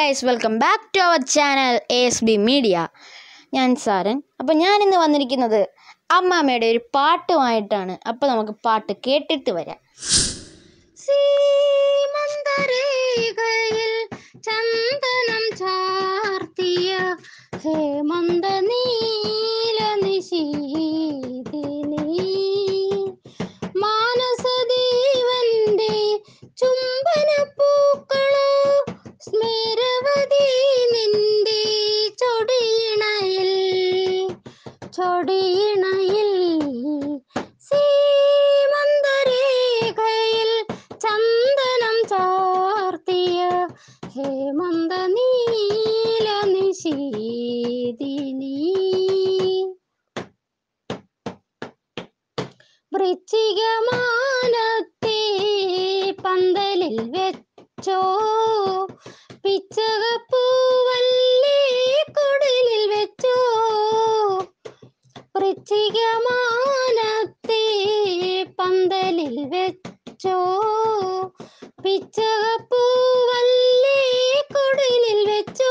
guys welcome back to our channel A S B media ഞാൻ സാരൻ അപ്പോൾ ഞാനിന്ന് വന്നിരിക്കുന്നത് അമ്മാമ്മയുടെ ഒരു പാട്ടുമായിട്ടാണ് അപ്പോൾ നമുക്ക് പാട്ട് കേട്ടിട്ട് വരാം സീമന്തരേഖയിൽ ചന്ദനം ചാർത്തിയ ഹേമന്ത നീല നിശീതിനി മാനസദേവന്റെ ചുംബന പൂക്കളോ സ്മരവതി നിന്റെ ചൊടിയിണയിൽ ചൊടിയിണയിൽ സീമന്തരേഖയിൽ ചന്ദനം ചാർത്തിയ ഹേമന്ത നീല നിശീതിനി വൃശ്ചികമാനത്തെ പന്തലിൽ വെച്ചോ പിച്ചകപ്പൂവല്ലേ കുടലിൽ വെച്ചോ വൃശ്ചികമാനത്തെ പന്തലിൽ വെച്ചോ പിച്ചകപ്പൂവല്ലേ കുടലിൽ വെച്ചോ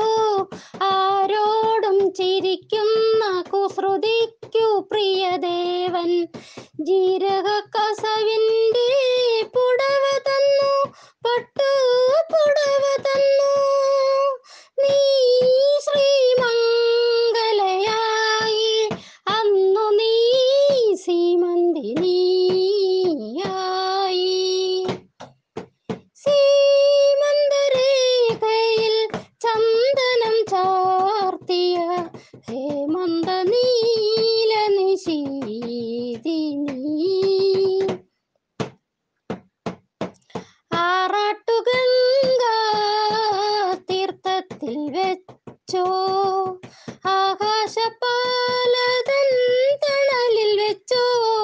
ആരോടും ചിരിക്കുന്ന കുസൃതിക്കു പ്രിയദേവൻ ജീരക കസവിൻ്റെ പുടവ തന്നു പട്ടു പുടവ തന്നു നീ ശ്രീമംഗലയായി അന്നു നീ സീമന്തിനിയായി സീമന്തരേഖയിൽ ചന്ദനം ചാർത്തിയ ഹേമന്ത നീല നിശീതിനി ആറാട്ടുഗംഗ തീർത്ഥത്തിൽ വെച്ചോ ആകാശപാലതൻ തണലിൽ വെച്ചോ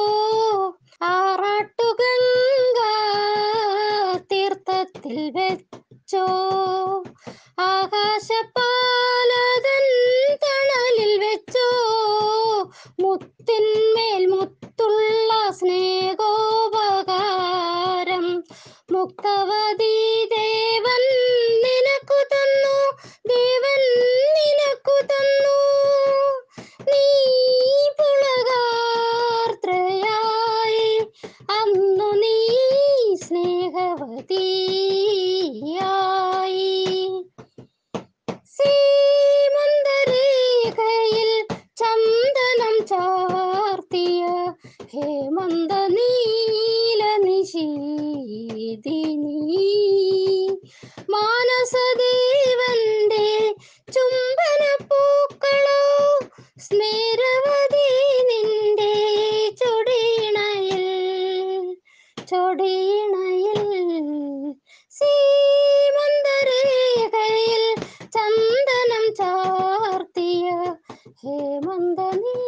ആറാട്ടുഗംഗ തീർത്ഥത്തിൽ വെച്ചോ ആകാശപാലതൻ തണലിൽ വെച്ചോ മുത്തിന്മേൽ മുത്തുള്ള സ്നേഹോപകാരം മുക്തവതി ദേവൻ നിനക്കു തന്നു ദേവൻ നിനക്കു തന്നു നീ പുളകാർത്രയായി അന്നു നീ സ്നേഹവതിയായി സീമന്തരേഖയിൽ ചന്ദനം ചാർത്തിയ ഹേമന്ത നീല നിശീതിനി മാനസദേവന്റെ ചുംബന പൂക്കളോ സ്മരവതി നിന്റെ ചൊടിയിണയിൽ ചൊടിയിണയിൽ സീമന്തരേഖയിൽ ചന്ദനം ചാർത്തിയ ഹേമന്ത നീ